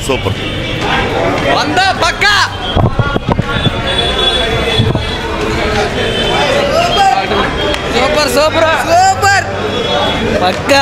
super వంద పక్క super super super పక్క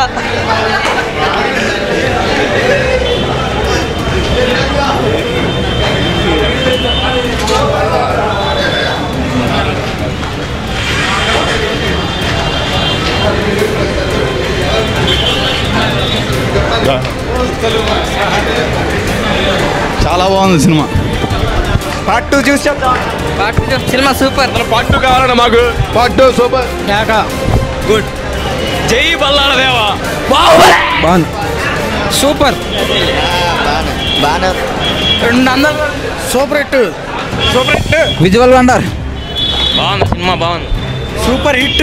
చాలా బాగుంది సినిమా పార్ట్ టూ చూసి పార్ట్ టూ సినిమా సూపర్ పార్ట్ టూ కావాలన్నా మాకు పార్ట్ టూ సూపర్ గుడ్ జై బల్లాడ దేవా బాగుంది సూపర్ బాగానే రెండు వందలు super hit super hit visual wonder బాగుంది సినిమా బాగుంది సూపర్ హిట్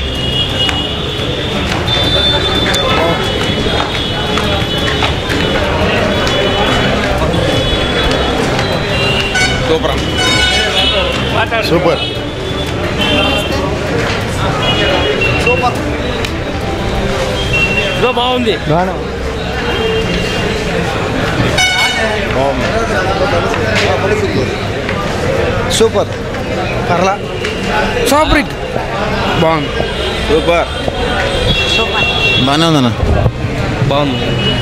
సూపర్ సూపర్ బాగుంది సూపర్ పర్లా సూపర్ హిట్ బాగుంది సూపర్ బాగానే ఉందన్న బాగుంది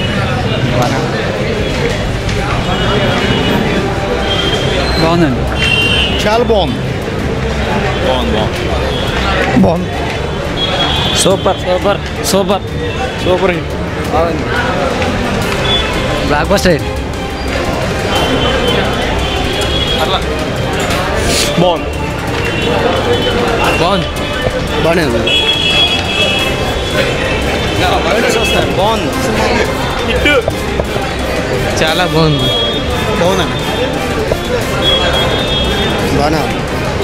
బాగుందండి చాలా బాగుంది బాగుంది బాగుంది బాగుంది super super super super hit blockbuster hit బాగుంది బాగుంది బాగానే ఉంది బాగుంది హిట్ చాలా బాగుంది బాగుందండి బాగానే ఉంది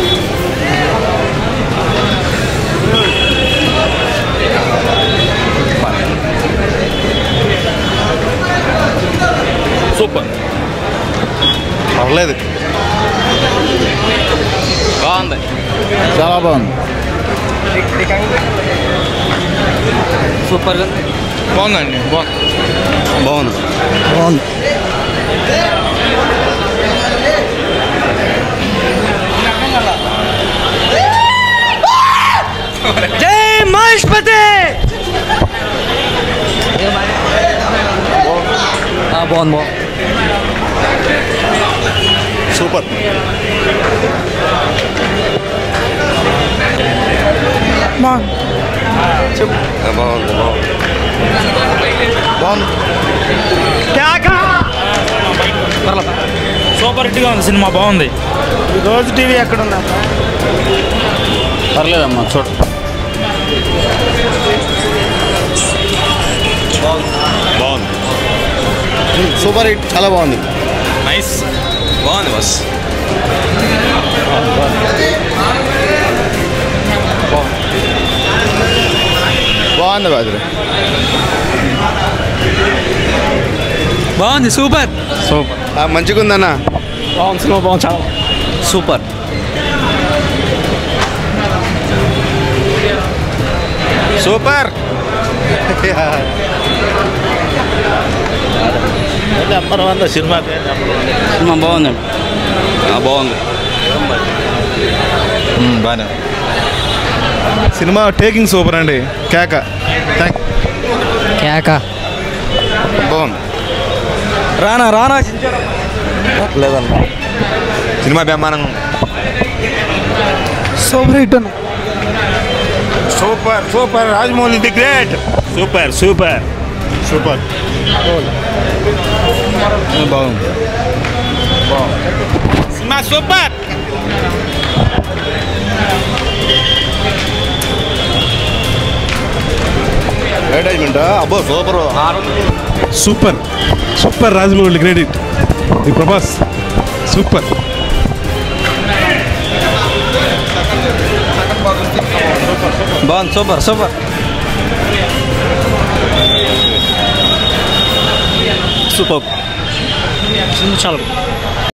సూపర్ పర్లేదు బాగుంది చాలా బాగుంది సూపర్గా బాగుందండి బాగుంది బాగుంది బాగుంది జై మహేష్పతి బాగుంది బాగుంది సూపర్ బాగుంది బాగుంది బాగుంది సూపర్ హిట్గా ఉంది సినిమా బాగుంది రోజు టీవీ ఎక్కడ ఉందా పర్లేదమ్మా చూడ బాగుంది సూపర్ హిట్ చాలా బాగుంది నైస్ బాగుంది బస్ బాగుంది బాజరు బాగుంది సూపర్ సూపర్ మంచిగా ఉందన్న బాగుంది సినిమా బాగుంది చాలా సూపర్ సూపర్ సినిమా సినిమా బాగుంది బాగుంది బాగానే సినిమా టేకింగ్ సూపర్ అండి కేక థ్యాంక్ కేక బాగుంది రానా రానా లేదన్న సినిమా బ్రహ్మాండంగా ఉంది సూపర్ హిట్ అన్న super super Rajamouli the great super super super బాగుంది సినిమా సూపర్ అడ్వర్టైజ్మెంట్ అబ్బో super super super Rajamouli credit the Prabhas super బాగుంది సూపర్ సూపర్ సూపర్ చాలా